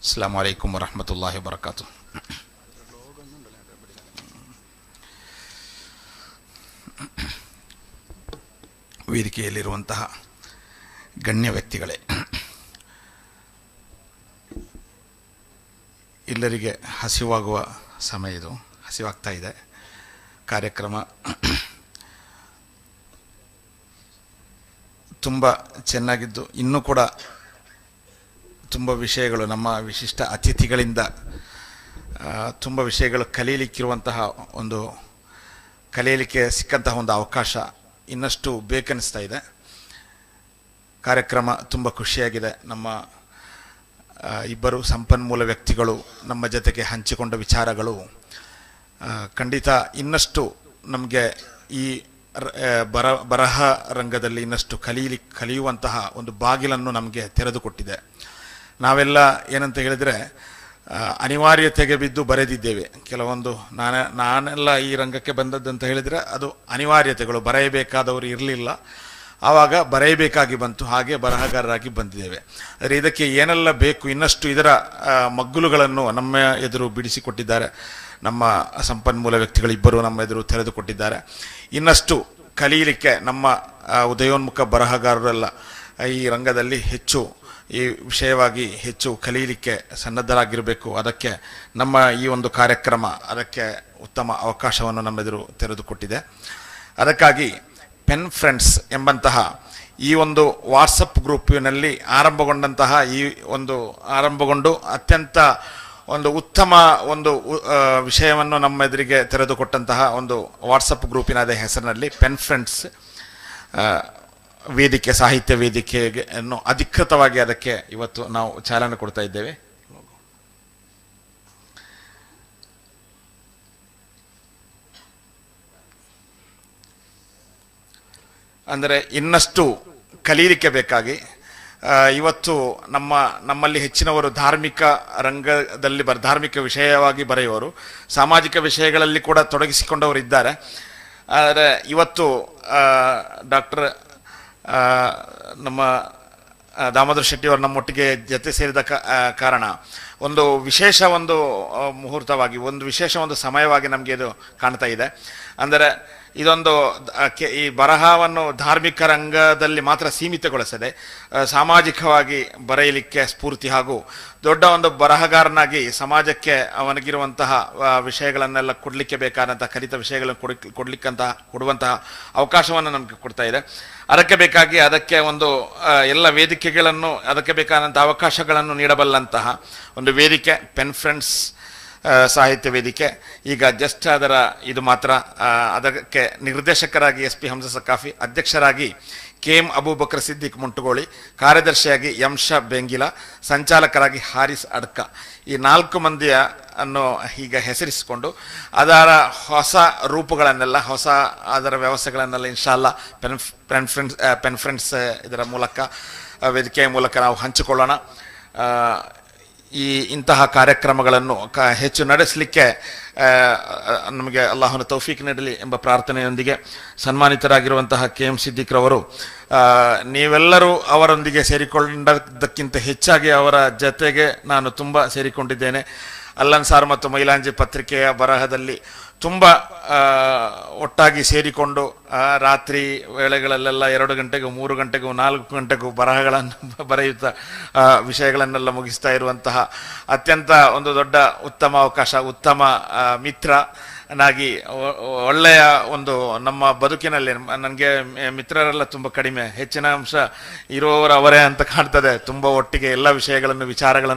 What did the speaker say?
ಅಸ್ಲಾಂ ವಲೈಕುಮ್ ವರಹಮತುಲ್ಲಾಹಿ ವಬರಕಾತು ವೇದಿಕೆಯಲ್ಲಿರುವಂತಹ ಗಣ್ಯ ವ್ಯಕ್ತಿಗಳೇ ಎಲ್ಲರಿಗೆ ಹಸಿವಾಗುವ ಸಮಯ ಇದು ಹಸಿವಾಗ್ತಾ ಇದೆ ಕಾರ್ಯಕ್ರಮ ತುಂಬ ಚೆನ್ನಾಗಿದ್ದು ಇನ್ನೂ ಕೂಡ ತುಂಬ ವಿಷಯಗಳು ನಮ್ಮ ವಿಶಿಷ್ಟ ಅತಿಥಿಗಳಿಂದ ಆ, ತುಂಬ ವಿಷಯಗಳು ಕಲೀಲಿಕ್ಕಿರುವಂತಹ ಒಂದು ಕಲಿಯಲಿಕ್ಕೆ ಸಿಕ್ಕಂತಹ ಒಂದು ಅವಕಾಶ ಇನ್ನಷ್ಟು ಬೇಕನ್ನಿಸ್ತಾ ಇದೆ ಕಾರ್ಯಕ್ರಮ ತುಂಬ ಖುಷಿಯಾಗಿದೆ ನಮ್ಮ ಆ, ಇಬ್ಬರು ಸಂಪನ್ಮೂಲ ವ್ಯಕ್ತಿಗಳು ನಮ್ಮ ಜೊತೆಗೆ ಹಂಚಿಕೊಂಡ ವಿಚಾರಗಳು ಆ, ಖಂಡಿತ ಇನ್ನಷ್ಟು ನಮಗೆ ಈ ರ- ಆ, ಬರ ಬರಹ ರಂಗದಲ್ಲಿ ಇನ್ನಷ್ಟು ಕಲೀಲಿ ಕಲಿಯುವಂತಹ ಒಂದು ಬಾಗಿಲನ್ನು ನಮಗೆ ತೆರೆದುಕೊಟ್ಟಿದೆ ನಾವೆಲ್ಲ ಏನಂತ ಹೇಳಿದರೆ ಆ, ಅನಿವಾರ್ಯತೆಗೆ ಬಿದ್ದು ಬರೆದಿದ್ದೇವೆ ಕೆಲವೊಂದು ನಾನು ನಾನೆಲ್ಲ ಈ ರಂಗಕ್ಕೆ ಬಂದದ್ದಂತ ಹೇಳಿದರೆ ಅದು ಅನಿವಾರ್ಯತೆಗಳು ಬರೆಯಬೇಕಾದವರು ಇರಲಿಲ್ಲ ಆವಾಗ ಬರೆಯಬೇಕಾಗಿ ಬಂತು ಹಾಗೆ ಬರಹಗಾರರಾಗಿ ಬಂದಿದ್ದೇವೆ ಆದರೆ ಇದಕ್ಕೆ ಏನೆಲ್ಲ ಬೇಕು ಇನ್ನಷ್ಟು ಇದರ ಆ, ಮಗ್ಗುಲುಗಳನ್ನು ನಮ್ಮ ಎದುರು ಬಿಡಿಸಿಕೊಟ್ಟಿದ್ದಾರೆ ನಮ್ಮ ಸಂಪನ್ಮೂಲ ವ್ಯಕ್ತಿಗಳಿಬ್ಬರು ನಮ್ಮ ಎದುರು ತೆರೆದುಕೊಟ್ಟಿದ್ದಾರೆ ಇನ್ನಷ್ಟು ಕಲಿಯಲಿಕ್ಕೆ ನಮ್ಮ ಆ, ಉದಯೋನ್ಮುಖ ಬರಹಗಾರರೆಲ್ಲ ಈ ರಂಗದಲ್ಲಿ ಹೆಚ್ಚು ಈ ವಿಷಯವಾಗಿ ಹೆಚ್ಚು ಕಲಿಯಲಿಕ್ಕೆ ಸನ್ನದ್ಧರಾಗಿರಬೇಕು ಅದಕ್ಕೆ ನಮ್ಮ ಈ ಒಂದು ಕಾರ್ಯಕ್ರಮ ಅದಕ್ಕೆ ಉತ್ತಮ ಅವಕಾಶವನ್ನು ನಮ್ಮೆದುರು ತೆರೆದುಕೊಟ್ಟಿದೆ ಅದಕ್ಕಾಗಿ ಪೆನ್ ಫ್ರೆಂಡ್ಸ್ ಎಂಬಂತಹ ಈ ಒಂದು ವಾಟ್ಸಪ್ ಗ್ರೂಪಿನಲ್ಲಿ ಆರಂಭಗೊಂಡಂತಹ ಈ ಒಂದು ಆರಂಭಗೊಂಡು ಅತ್ಯಂತ ಒಂದು ಉತ್ತಮ ಒಂದು ಉ- ಆ, ವಿಷಯವನ್ನು ನಮ್ಮ ಎದುರಿಗೆ ತೆರೆದುಕೊಟ್ಟಂತಹ ಒಂದು ವಾಟ್ಸಪ್ ಗ್ರೂಪಿನ ಅದೇ ಹೆಸರಿನಲ್ಲಿ ಪೆನ್ ಫ್ರೆಂಡ್ಸ್ ಆ, ವೇದಿಕೆ ಸಾಹಿತ್ಯ ವೇದಿಕೆಗೆ ಅನ್ನು ಅಧಿಕೃತವಾಗಿ ಅದಕ್ಕೆ ಇವತ್ತು ನಾವು ಚಾಲನೆ ಕೊಡ್ತಾ ಇದ್ದೇವೆ ಅಂದರೆ ಇನ್ನಷ್ಟು ಕಲೀಲಿಕ್ಕೆ ಬೇಕಾಗಿ ಆ, ಇವತ್ತು ನಮ್ಮ ನಮ್ಮಲ್ಲಿ ಹೆಚ್ಚಿನವರು ಧಾರ್ಮಿಕ ರಂಗದಲ್ಲಿ ಬರ ಧಾರ್ಮಿಕ ವಿಷಯವಾಗಿ ಬರೆಯುವವರು ಸಾಮಾಜಿಕ ವಿಷಯಗಳಲ್ಲಿ ಕೂಡ ತೊಡಗಿಸಿಕೊಂಡವರು ಇದ್ದಾರೆ ಆದರೆ ಇವತ್ತು ಡಾಕ್ಟರ್ ನಮ್ಮ ಆ, ದಾಮೋದರ ಶೆಟ್ಟಿ ಅವರು ನಮ್ಮೊಟ್ಟಿಗೆ ಜೊತೆ ಸೇರಿದ ಕ- ಆ, ಕಾರಣ ಒಂದು ವಿಶೇಷ ಒಂದು ಆ, ಮುಹೂರ್ತವಾಗಿ ಒಂದು ವಿಶೇಷ ಒಂದು ಸಮಯವಾಗಿ ನಮಗೆ ಇದು ಕಾಣ್ತಾ ಇದೆ ಅಂದರೆ ಇದೊಂದು ಆ, ಕೆ- ಈ ಬರಹವನ್ನು ಧಾರ್ಮಿಕ ರಂಗದಲ್ಲಿ ಮಾತ್ರ ಸೀಮಿತಗೊಳಿಸದೆ ಆ, ಸಾಮಾಜಿಕವಾಗಿ ಬರೆಯಲಿಕ್ಕೆ ಸ್ಫೂರ್ತಿ ಹಾಗೂ ದೊಡ್ಡ ಒಂದು ಬರಹಗಾರನಾಗಿ ಸಮಾಜಕ್ಕೆ ಅವನಿಗಿರುವಂತಹ ಆ, ವಿಷಯಗಳನ್ನೆಲ್ಲ ಕೊಡಲಿಕ್ಕೆ ಬೇಕಾದಂತಹ ಕಲಿತ ವಿಷಯಗಳನ್ನು ಕೊಡ ಕೊಡ್ಲಿಕ್ಕಂತಹ ಕೊಡುವಂತಹ ಅವಕಾಶವನ್ನು ನಮಗೆ ಕೊಡ್ತಾ ಇದೆ ಅದಕ್ಕೆ ಬೇಕಾಗಿ ಅದಕ್ಕೆ ಒಂದು ಆ, ಎಲ್ಲ ವೇದಿಕೆಗಳನ್ನು ಅದಕ್ಕೆ ಬೇಕಾದಂಥ ಅವಕಾಶಗಳನ್ನು ನೀಡಬಲ್ಲಂತಹ ಒಂದು ವೇದಿಕೆ ಪೆನ್ ಫ್ರೆಂಡ್ಸ್ ಆ, ಸಾಹಿತ್ಯ ವೇದಿಕೆ ಈಗ ಜಸ್ಟ್ ಅದರ ಇದು ಮಾತ್ರ ಆ, ಅದಕ್ಕೆ ನಿರ್ದೇಶಕರಾಗಿ ಎಸ್ ಪಿ ಹಂಸ ಸಕಾಫಿ ಅಧ್ಯಕ್ಷರಾಗಿ ಕೆ ಎಂ ಅಬೂಬಕರ್ ಸಿದ್ದಿಕ್ ಮುಂಟುಗೋಳಿ ಕಾರ್ಯದರ್ಶಿಯಾಗಿ ಎಂ ಶ ಬೆಂಗಿಲ ಸಂಚಾಲಕರಾಗಿ ಹಾರಿಸ್ ಅಡ್ಕ ಈ ನಾಲ್ಕು ಮಂದಿಯ ಅನ್ನು ಈಗ ಹೆಸರಿಸಿಕೊಂಡು ಅದರ ಹೊಸ ರೂಪಗಳನ್ನೆಲ್ಲ ಹೊಸ ಅದರ ವ್ಯವಸ್ಥೆಗಳನ್ನೆಲ್ಲ ಇನ್ಶಾಲ್ಲ pen pen friends pen friends ಇದರ ಮೂಲಕ ಆ, ವೇದಿಕೆಯ ಮೂಲಕ ನಾವು ಹಂಚಿಕೊಳ್ಳೋಣ ಆ, ಈ ಇಂತಹ ಕಾರ್ಯಕ್ರಮಗಳನ್ನು ಕ ಹೆಚ್ಚು ನಡೆಸಲಿಕ್ಕೆ ಆ, ನಮಗೆ ಅಲ್ಲಾಹನ ತೌಫೀಕ್ ನೀಡಲಿ ಎಂಬ ಪ್ರಾರ್ಥನೆಯೊಂದಿಗೆ ಸನ್ಮಾನಿತರಾಗಿರುವಂತಹ ಕೆ ಎಂ ಸಿದ್ದಿಕ್ರವರು ಆ, ನೀವೆಲ್ಲರೂ ಅವರೊಂದಿಗೆ ಸೇರಿಕೊಂಡದ್ದಕ್ಕಿಂತ ಹೆಚ್ಚಾಗಿ ಅವರ ಜೊತೆಗೆ ನಾನು ತುಂಬ ಸೇರಿಕೊಂಡಿದ್ದೇನೆ ಅಲ್ಲನ್ಸಾರ್ ಮತ್ತು ಮೈಲಾಂಜಿ ಪತ್ರಿಕೆಯ ಬರಹದಲ್ಲಿ ತುಂಬ ಆ, ಒಟ್ಟಾಗಿ ಸೇರಿಕೊಂಡು ಆ, ರಾತ್ರಿ ವೇಳೆಗಳಲ್ಲೆಲ್ಲ ಎರಡು ಗಂಟೆಗೂ ಮೂರು ಗಂಟೆಗೂ ನಾಲ್ಕು ಗಂಟೆಗೂ ಬರಹಗಳನ್ನು ಬರೆಯುತ್ತಾ ಆ, ವಿಷಯಗಳನ್ನೆಲ್ಲ ಮುಗಿಸ್ತಾ ಇರುವಂತಹ ಅತ್ಯಂತ ಒಂದು ದೊಡ್ಡ ಉತ್ತಮ ಅವಕಾಶ ಉತ್ತಮ ಆ, ಮಿತ್ರನಾಗಿ ಒ- ಒಳ್ಳೆಯ ಒಂದು ನಮ್ಮ ಬದುಕಿನಲ್ಲಿ ನನಗೆ ಮಿತ್ರರೆಲ್ಲ ತುಂಬ ಕಡಿಮೆ ಹೆಚ್ಚಿನ ಅಂಶ ಇರುವವರು ಅವರೇ ಅಂತ ಕಾಣ್ತದೆ ತುಂಬ ಒಟ್ಟಿಗೆ ಎಲ್ಲ ವಿಷಯಗಳನ್ನು ವಿಚಾರಗಳನ್ನು